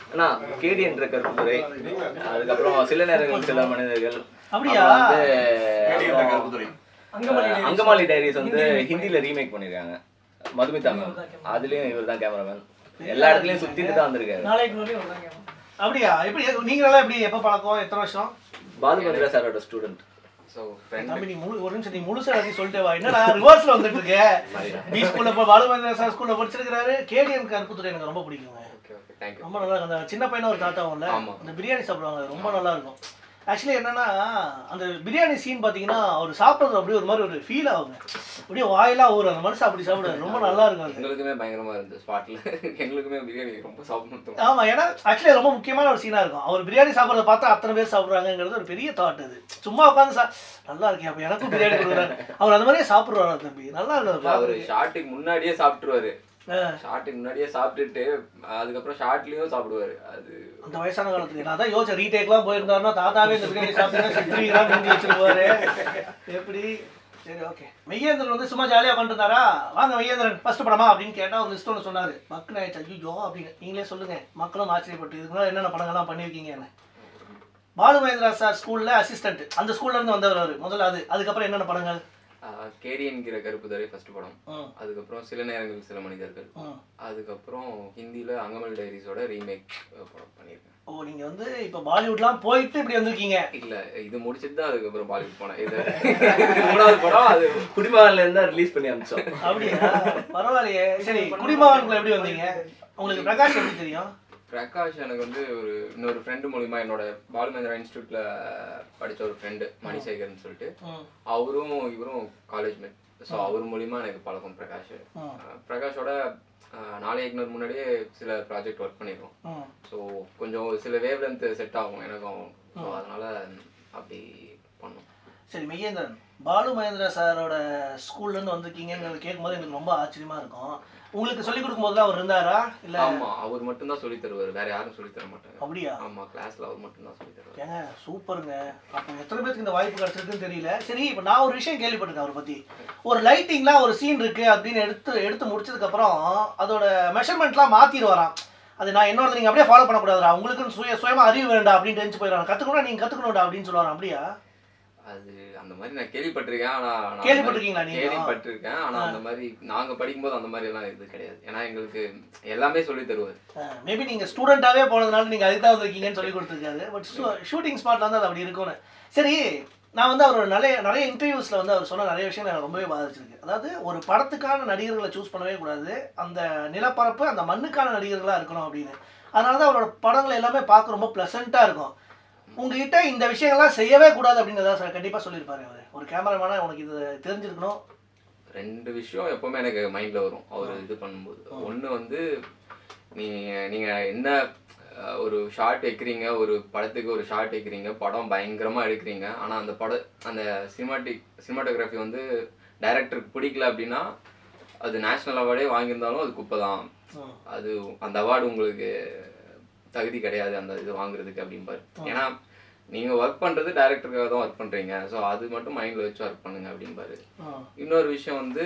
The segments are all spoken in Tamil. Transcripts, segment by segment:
ஆனா கேடி என்ற கருப்புரை அதுக்கப்புறம் சில நேரங்கள் சில மனிதர்கள் அப்படியா? அப்புறம் வந்து கருப்புத்துறை. அப்புறம் அங்கமாலி டைரிஸ் வந்து ஹிந்தில ரீமேக் பண்ணிருக்காங்க மதுமிதா மேம் அதுலயும் இவர் தான் கேமராமேன் எல்லா இடத்துலயும் சுத்திட்டு தான் வந்திருக்காரு நாளைக்கு முன்னாடி வந்தாங்க அப்படியா எப்படி நீங்களெல்லாம் எப்படி எப்போ பழக்கம் எத்தனை வருஷம் பாலுமந்திரா சாரோட ஸ்டூடெண்ட் ஸோ ஃப்ரெண்ட் தம்பி நீ முழு ஒரு நிமிஷம் நீ முழுசா எல்லாத்தையும் சொல்லிட்டே வா என்னடா ரிவர்ஸ்ல வந்துட்டு இருக்க பி ஸ்கூல்ல இப்போ பாலுமந்திர சார் ஸ்கூல்ல படிச்சிருக்காரு கேடிஎம் கருப்புத்துறை எனக்கு ரொம்ப பிடிக்குங்க ஓகே ஓகே தேங்க்யூ ரொம்ப நல்லா இருக்கும் அந்த சின்ன பையனா ஒரு தாத்தாவும் இல்ல ஆமா. அந்த பிரியாணி சாப்பிடுவாங்க அது ரொம்ப நல்லா இருக்கும் ஆக்சுவலி என்னன்னா அந்த பிரியாணி சீன் பாத்தீங்கன்னா அவர் சாப்பிடுறது அப்படியே ஒரு மாதிரி ஒரு ஃபீல் ஆகுங்க அப்படியே வாயெல்லாம் ஊறும் அந்த மனுஷன் அப்படி சாப்பிடுவாரு ரொம்ப நல்லா இருக்கும் அது எங்களுக்குமே பயங்கரமா இருந்தது ஸ்பாட்ல எங்களுக்குமே பிரியாணி ரொம்ப சாப்பிடணும் தோணும். ஆமா ஏன்னா ஆக்சுவலி ரொம்ப முக்கியமான ஒரு சீனா இருக்கும் அவர் பிரியாணி சாப்பிட்றத பார்த்தா அத்தனை பேர் சாப்பிடுறாங்கிறது ஒரு பெரிய தாட் அது சும்மா உட்காந்து சா நல்லா இருக்கேன் அப்ப எனக்கும் பிரியாணி கொடுக்குறாரு அவர் அந்த மாதிரியே சாப்பிடுவாரு தம்பி நல்லா இருக்கும் அவரு ஷார்ட்டுக்கு முன்னாடியே சாப்பிட்டுருவாரு ஆ. ஷார்ட்டுக்கு முன்னாடியே சாப்பிட்டுட்டு அதுக்கப்புறம் ஷார்ட்லயும் சாப்பிடுவாரு அது அந்த வயசான காலத்துக்கு நான் தான் யோசிச்சேன் ரீடேக்லாம் போயிருந்தாருன்னா தாத்தாவே இந்த பிரியாணி சாப்பிட்டு செத்துவீங்களாம் நீங்க வச்சிருப்பாரு எப்படி சரி ஓகே மெய்யேந்திரன் வந்து சும்மா ஜாலியாக உட்காந்துருந்தாரா வாங்க மெய்யேந்திரன் ஃபர்ஸ்ட் படமா அப்படின்னு கேட்டால் ஒரு லிஸ்ட் ஒன்று சொன்னார் மக்கள் ஆயிடுச்சு ஐயோ அப்படின்னு நீங்களே சொல்லுங்க மக்களும் ஆச்சரியப்பட்டு இதுக்கு முன்னாடி என்னென்ன படங்கள்லாம் பண்ணியிருக்கீங்கன்னு பாலு மகேந்திரா சார் ஸ்கூல்ல அசிஸ்டன்ட் அந்த ஸ்கூல்ல இருந்து வந்தவர் அவரு முதல்ல அது அதுக்கப்புறம் என்னென்ன படங்கள் கேடி என்கிற கருப்பு தரை ஃபர்ஸ்ட் படம் ம் அதுக்கப்புறம் சில நேரங்கள் சில மனிதர்கள் ம் அதுக்கப்புறம் ஹிந்தில அங்கமல் டைரிஸோட ரீமேக் படம் பண்ணியிருக்கேன் ஓ நீங்க வந்து இப்போ பாலிவுட்லாம் போயிட்டு இப்படி வந்திருக்கீங்க இல்ல இது முடிச்சிட்டு தான் அதுக்கப்புறம் பாலிவுட் போனேன் இது மூணாவது படம் அது குடிமகன்ல இருந்தா ரிலீஸ் பண்ணி அனுப்பிச்சோம் அப்படியா பரவாயில்லையே சரி குடிமகன்குள்ள எப்படி வந்தீங்க உங்களுக்கு பிரகாஷ் எப்படி தெரியும் பிரகாஷ் எனக்கு வந்து ஒரு இன்னொரு ஃப்ரெண்டு மூலியமா என்னோட பாலுமேந்திரா இன்ஸ்டியூட்ல படிச்ச ஒரு ஃப்ரெண்டு மணிசேகர்னு சொல்லிட்டு ம் அவரும் இவரும் காலேஜ் மேட் ஸோ அவர் மூலியமா எனக்கு பழக்கம் பிரகாஷ் ம். அஹ் பிரகாஷோட அஹ், நாளை இக்னர் முன்னாடியே சில ப்ராஜெக்ட் ஒர்க் பண்ணியிருக்கோம் ம் ஸோ கொஞ்சம் சில வேவ் லென்த் செட் ஆகும் எனக்கும் ஸோ அதனால அப்படி பண்ணோம் சரி மெய்யேந்திரன் பாலு மகேந்திரா சாரோட ஸ்கூல்ல இருந்து வந்திருக்கீங்கன்னு கேட்கும்போது எனக்கு ரொம்ப ஆச்சரியமா இருக்கும் உங்களுக்கு சொல்லி கொடுக்கும்போது அவர் இருந்தாரா இல்ல ஆமா அவர் மட்டும் தான் சொல்லி தருவார் வேற யாரும் சொல்லி தர மாட்டாங்க அப்படியா ஆமா கிளாஸ்ல அவர் மட்டும் தான் சொல்லி தருவார் ஏங்க சூப்பருங்க அப்போ எத்தனை பேருக்கு இந்த வாய்ப்பு கிடைச்சிருக்குன்னு தெரியல சரி இப்போ நான் ஒரு விஷயம் கேள்விப்பட்டிருக்கேன் அவரை பத்தி ஒரு லைட்டிங்லாம் ஒரு சீன் இருக்கு அப்படின்னு எடுத்து எடுத்து முடிச்சதுக்கு அப்புறம் அதோட மெஷர்மெண்ட்லாம் மாத்திடுவாராம் அது நான் என்னோட நீங்க அப்படியே ஃபாலோ பண்ணக்கூடாதுடா உங்களுக்கு சுய சுயமா அறிவு வேண்டாம் அப்படின்னு தெரிஞ்சு போயிடறாங்க கத்துக்கணும் நீங்க கத்துக்கணும்டா அப்படின்னு சொல்லுவாராம் அப்படியா அது அந்த மாதிரி நான் கேள்விப்பட்டிருக்கேன் ஆனா நான் அந்த கேள்விப்பட்டிருக்கீங்களா மாதிரி நீங்க? கேள்விப்பட்டிருக்கேன் ஆனா அந்த மாதிரி நாங்க படிக்கும்போது அந்த மாதிரி எல்லாம் இது கிடையாது ஏன்னா எங்களுக்கு எல்லாமே சொல்லி தருவார் மேபி நீங்க ஸ்டூடெண்டாவே போனதுனால நீங்க அதுக்கு தான் வந்திருக்கீங்கன்னு சொல்லி கொடுத்துருக்காரு பட் ஷூட்டிங் ஸ்பாட்ல வந்து அது அப்படி இருக்கும்னு சரி நான் வந்து அவரோட நிறைய நிறைய இன்டர்வியூஸ்ல வந்து அவர் சொன்ன நிறைய விஷயங்கள் எனக்கு ரொம்பவே பாதிச்சிருக்கு அதாவது ஒரு படத்துக்கான நடிகர்களை சூஸ் பண்ணவே கூடாது அந்த நிலப்பரப்பு அந்த மண்ணுக்கான நடிகர்களா இருக்கணும் அப்படின்னு அதனால தான் அவரோட படங்கள் எல்லாமே பார்க்க ரொம்ப ப்ளசண்ட்டாக இருக்கும் உங்ககிட்ட இந்த விஷயங்கள்லாம் செய்யவே கூடாது அப்படின்னு ஏதாவது சார் கண்டிப்பாக சொல்லியிருப்பாரு அவர் ஒரு கேமராமேனா உனக்கு இது தெரிஞ்சிருக்கணும் ரெண்டு விஷயம் எப்பவுமே எனக்கு மைண்ட்ல வரும் அவர் இது பண்ணும்போது ஒண்ணு வந்து நீ நீங்க என்ன அஹ், ஒரு ஷார்ட் வைக்கிறீங்க ஒரு படத்துக்கு ஒரு ஷார்ட் வைக்கிறீங்க படம் பயங்கரமா எடுக்கிறீங்க ஆனா அந்த படம் அந்த சினிமாட்டிக் சினிமாட்டோகிராஃபி வந்து டைரக்டருக்கு பிடிக்கல அப்படின்னா அது நேஷனல் அவார்டே வாங்கியிருந்தாலும் அது குப்பை தான் ம். அது அந்த அவார்டு உங்களுக்கு தகுதி கிடையாது அந்த இது வாங்குறதுக்கு அப்படிம்பாரு ஏன்னா நீங்க ஒர்க் பண்றது டைரக்டருக்காக தான் ஒர்க் பண்றீங்க ஸோ அது மட்டும் மைண்ட்ல வச்சு ஒர்க் பண்ணுங்க அப்படிம்பாரு ம். இன்னொரு விஷயம் வந்து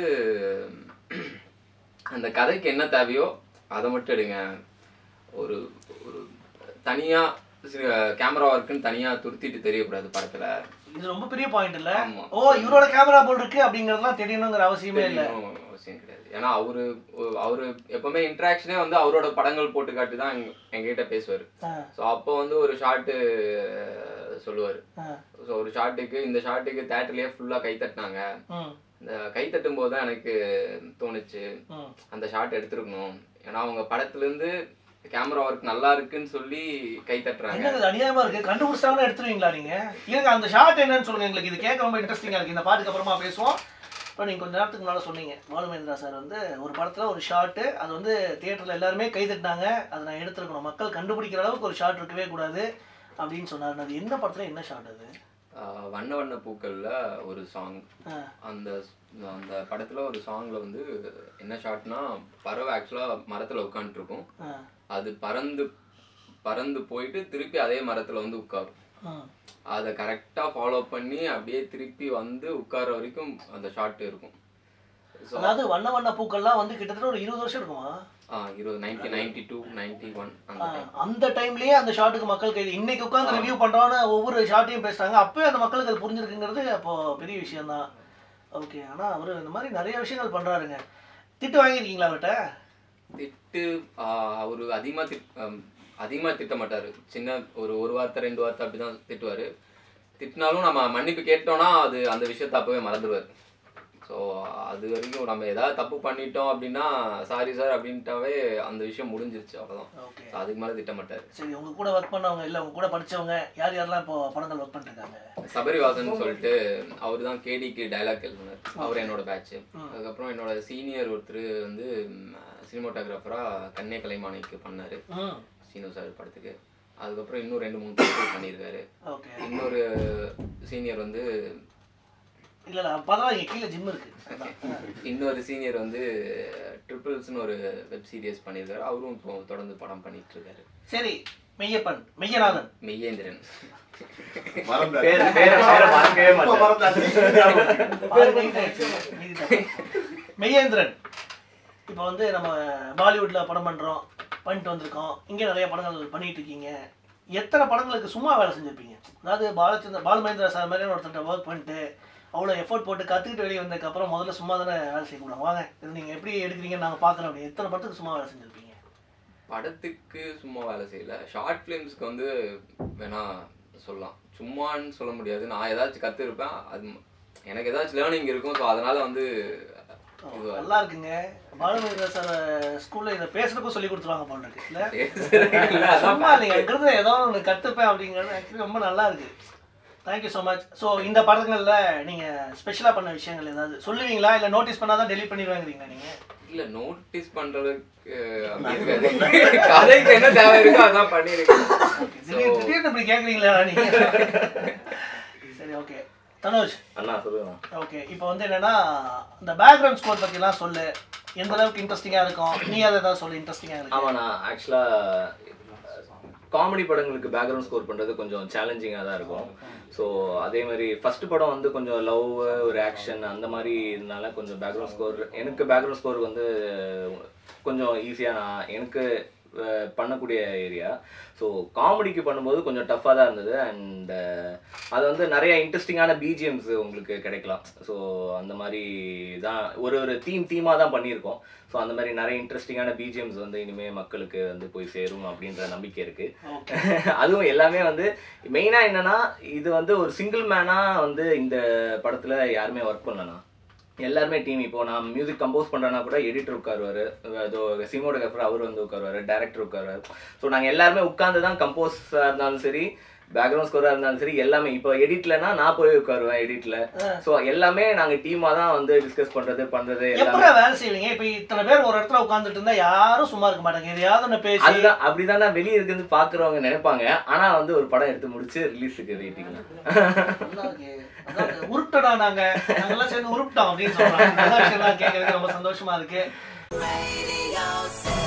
அந்த கதைக்கு என்ன தேவையோ அதை மட்டும் எடுங்க ஒரு ஒரு தனியா கேமரா ஒர்க்குன்னு தனியா துருத்திட்டு தெரியக்கூடாது படத்துல இது ரொம்ப பெரிய பாயிண்ட் இல்ல ஆமா. ஓ இவரோட கேமரா போல் இருக்கு அப்படிங்கறதெல்லாம் தெரியணுங்கிற அவசியமே இல்ல தெரியணும் அவசியம் கிடையாது ஏன்னா அவரு ஒ- அவரு எப்பவுமே இன்ட்ராக்ஷனே வந்து அவரோட படங்கள் போட்டு காட்டி தான் எங்க- எங்ககிட்ட பேசுவாரு ஆ, ஸோ அப்போ வந்து ஒரு ஷார்ட்டு சொல்லுவாரு ஆ, ஸோ ஒரு ஷார்ட்டுக்கு இந்த ஷார்ட்டுக்கு தேட்டர்லயே ஃபுல்லா கை தட்டினாங்க ம், இந்த கை தட்டும் போது தான் எனக்கு தோணுச்சு ம். அந்த ஷாட் எடுத்திருக்கணும் ஏன்னா அவங்க படத்துல இருந்து கேமரா ஒர்க் நல்லா இருக்குன்னு சொல்லி கை தட்டுறாங்க என்னங்க இது அநியாயமா இருக்கு கண்டுபிடிச்சாங்கன்னா எடுத்துருவீங்களா நீங்க இருங்க அந்த ஷார்ட் என்னன்னு சொல்லுங்க எங்களுக்கு இது கேட்க ரொம்ப இன்ட்ரெஸ்டிங்கா இருக்கு இந்த பாட்டுக்கு அப்புறமா பேசுவோம் இப்போ நீங்கள் கொஞ்ச நேரத்துக்கு முன்னால சொன்னீங்க பாலுமேந்திரா சார் வந்து ஒரு படத்துல ஒரு ஷாட்டு அது வந்து தியேட்டர்ல எல்லாருமே கை தட்டினாங்க அதை நான் எடுத்துருக்கணும் மக்கள் கண்டுபிடிக்கிற அளவுக்கு ஒரு ஷாட் இருக்கவே கூடாது அப்படின்னு சொன்னார் அது என்ன படத்துல என்ன ஷாட் அது ஆஹ் வண்ண வண்ண பூக்கள்ல ஒரு சாங் ஆ, அந்த அந்த படத்துல ஒரு சாங்ல வந்து என்ன ஷாட்னா பறவை ஆக்சுவலா மரத்துல உட்காந்துருக்கும் ஆ, அது பறந்து பறந்து போயிட்டு திருப்பி அதே மரத்துல வந்து உட்காரும் ம், அதை கரெக்டாக ஃபாலோ பண்ணி அப்படியே திருப்பி வந்து உட்கார வரைக்கும் அந்த ஷாட் இருக்கும் So- அதாவது வண்ண வண்ண பூக்கள்லாம் வந்து கிட்டத்தட்ட ஒரு இருபது வருஷம் இருக்குமா ஆ இருபது ninety ninety two ninety one அந்த ஆ, time. அந்த டைம்லயே அந்த ஷாட்டுக்கு மக்கள் கைது இன்னைக்கு உட்காந்து ரிவ்யூ பண்றோம்னு ஒவ்வொரு ஷாட்டையும் பேசுறாங்க அப்பவே அந்த மக்களுக்கு அது புரிஞ்சிருக்குங்கிறது அப்போ பெரிய விஷயம் தான் ஓகே ஆனா அவரு இந்த மாதிரி நிறைய விஷயங்கள் பண்றாருங்க திட்டு வாங்கியிருக்கீங்களா அவர்கிட்ட திட்டு ஆ, அவரு அதிகமா திட் ஆம், அதிகமா திட்ட மாட்டாரு சின்ன ஒரு ஒரு வார்த்தை ரெண்டு வார்த்தை அப்படிதான் திட்டுவாரு திட்டினாலும் நம்ம மன்னிப்பு கேட்டோம்னா அது அந்த விஷயத்த அப்பவே மறந்துடுவாரு ஸோ அது வரைக்கும் நம்ம ஏதாவது தப்பு பண்ணிட்டோம் அப்படின்னா சாரி சார் அப்படின்ட்டாவே அந்த விஷயம் முடிஞ்சிருச்சு அவ்வளோதான் ஓகே So அதுக்கு மேலே திட்ட மாட்டாரு சரி உங்க கூட ஒர்க் பண்ணவங்க இல்ல உங்க கூட படிச்சவங்க யார் யாரெல்லாம் இப்போ படங்கள் ஒர்க் பண்ணிட்டு இருக்காங்க சபரிவாசன் சொல்லிட்டு அவர் தான் கேடிக்கு டைலாக் எழுதினார் அவர் என்னோட பேட்ச் அதுக்கப்புறம் என்னோட சீனியர் ஒருத்தர் வந்து சினிமோட்டோகிராஃபராக கண்ணே கலைமானிக்கு பண்ணாரு ம் சீனு சார் படத்துக்கு அதுக்கப்புறம் இன்னும் ரெண்டு மூணு படங்கள் பண்ணியிருக்காரு ஓகே இன்னொரு சீனியர் வந்து இல்ல இல்ல பரவாயில்ல இங்க கீழே ஜிம் இருக்கு அதான். இன்னொரு சீனியர் வந்து ட்ரிபிள்ஸ்னு ஒரு வெப் சீரிஸ் பண்ணியிருக்காரு அவரும் இப்போ தொடர்ந்து படம் பண்ணிட்டு இருக்காரு சரி மெய்யப்பன் மெய்யநாதன் மெய்யேந்திரன் மறந்தாரு. பேர் பேரை பேரை மறக்கவே இப்ப மாட்டேன் மறந்தாரு. பாரு, நீங்க ஆயிடுச்சு. மீதி தப்பு. மெய்யேந்திரன் இப்போ வந்து நம்ம பாலிவுட்ல படம் பண்றோம் பண்ணிட்டு வந்திருக்கோம் இங்க நிறைய படங்கள் பண்ணிட்டு இருக்கீங்க எத்தனை படங்களுக்கு சும்மா வேலை செஞ்சிருப்பீங்க அதாவது பாலச்சந்திர பாலுமகேந்திரா சார் மாதிரி ஒருத்தர் ஒர்க் பண்ணிட்டு அவ்வளோ எஃபோர்ட் போட்டு கற்றுக்கிட்டு வெளியே வந்ததுக்கு அப்புறம் முதல்ல சும்மா தானே வேலை செய்யக்கூடாது வாங்க இது நீங்கள் எப்படி எடுக்கிறீங்கன்னு நாங்கள் பார்க்குறோம் அப்படி எத்தனை படத்துக்கு சும்மா வேலை செஞ்சிருப்பீங்க படத்துக்கு சும்மா வேலை செய்யல ஷார்ட் ஃபிலிம்ஸ்க்கு வந்து வேணா சொல்லலாம் சும்மான்னு சொல்ல முடியாது நான் ஏதாச்சும் கற்றுருப்பேன் அது ம- எனக்கு ஏதாச்சும் லேர்னிங் இருக்கும் ஸோ அதனால வந்து இது நல்லா இருக்குங்க பாலுமகேந்திரா சார் ஸ்கூலில் இதை பேசுறதுக்கும் சொல்லி கொடுத்துருவாங்க போல இருக்கு இல்லை இல்ல, அதான் சும்மா இல்லைங்க அங்கிருந்து ஏதோ ஒன்று கற்றுப்பேன் அப்படிங்கிறது ஆக்சுவலி ரொம்ப நல்லா இருக்கு தேங்க்யூ ஸோ மச் ஸோ இந்த படங்களில் நீங்கள் ஸ்பெஷலாக பண்ண விஷயங்கள் ஏதாவது சொல்லுவீங்களா இல்லை நோட்டீஸ் பண்ணாதான் டெலிட் பண்ணிடுவாங்கிறீங்களா நீங்கள் இல்ல நோட்டீஸ் பண்றதுக்கு அப்படி இருக்காது கதைக்கு என்ன தேவை இருக்கோ அதான் பண்ணிருக்கேன் திடீர்னு திடீர்னு இப்படி கேட்குறீங்களா நீங்கள் சரி ஓகே தனுஷ் அண்ணா சொல்லுங்க ஓகே இப்போ வந்து என்னன்னா இந்த பேக்ரவுண்ட் ஸ்கோர் பற்றிலாம் சொல்லு எந்த அளவுக்கு இன்ட்ரெஸ்டிங்காக இருக்கும் நீ அதை ஏதாவது சொல்லு இன்ட்ரெஸ்டிங்காக இருக்கு ஆமா நான் ஆக்சுவலாக காமெடி படங்களுக்கு பேக்ரவுண்ட் ஸ்கோர் பண்ணுறது கொஞ்சம் சேலஞ்சிங்காக தான் இருக்கும் ஸோ அதே மாதிரி ஃபர்ஸ்ட் படம் வந்து கொஞ்சம் லவ் ஒரு ஆக்ஷன் அந்த மாதிரி இதனால கொஞ்சம் பேக்ரவுண்ட் ஸ்கோர் எனக்கு பேக்ரவுண்ட் ஸ்கோர் வந்து கொஞ்சம் ஈஸியாக நான் எனக்கு அஹ், பண்ணக்கூடிய ஏரியா ஸோ காமெடிக்கு பண்ணும்போது கொஞ்சம் டஃப்பாக தான் இருந்தது அண்ட் அது வந்து நிறைய இன்ட்ரெஸ்டிங்கான பிஜிஎம்ஸ் உங்களுக்கு கிடைக்கலாம் ஸோ அந்த மாதிரி தான் ஒரு ஒரு தீம் தீமாக தான் பண்ணியிருக்கோம் ஸோ அந்த மாதிரி நிறைய இன்ட்ரெஸ்டிங்கான பிஜிஎம்ஸ் வந்து இனிமேல் மக்களுக்கு வந்து போய் சேரும் அப்படின்ற நம்பிக்கை இருக்குது ஓகே அதுவும் எல்லாமே வந்து மெயினாக என்னன்னா இது வந்து ஒரு சிங்கிள் மேனாக வந்து இந்த படத்தில் யாருமே ஒர்க் பண்ணலண்ணா எல்லாருமே டீம் இப்போ நான் மியூசிக் கம்போஸ் பண்ணுறேன்னா கூட எடிட்டர் உட்காருவார் அதோ சினிமோடோகிராஃபர் அவர் வந்து உட்காருவார் டேரக்டர் உட்காருவார் ஸோ நாங்கள் எல்லாருமே உட்காந்து தான் கம்போஸாக இருந்தாலும் சரி பேக்ரவுண்ட் ஸ்கோராக இருந்தாலும் சரி எல்லாமே இப்போ எடிட்லனா நான் போய் உட்காருவேன் எடிட்டில் ஸோ எல்லாமே நாங்கள் டீமாக தான் வந்து டிஸ்கஸ் பண்ணுறது பண்ணுறது எல்லாமே எப்படி வேலை செய்வீங்க இப்போ இத்தனை பேர் ஒரு இடத்துல உட்காந்துட்டு இருந்தா யாரும் சும்மா இருக்க மாட்டாங்க எதையாவது ஒன்று பேசி அதுதான் அப்படிதான் நான் வெளியே இருந்து பாக்குறவங்க நினைப்பாங்க ஆனா வந்து ஒரு படம் எடுத்து முடிச்சு ரிலீஸுக்கு வெயிட்டிங் நல்லா இருக்கு. அதான் உருப்பிட்டோடா நாங்க நாங்கெல்லாம் சேர்ந்து உருப்பிட்டோம் அப்படின்னு சொல்றாங்க நல்ல விஷயம் கேட்கறதுக்கு ரொம்ப சந்தோஷமா இருக்கு Radio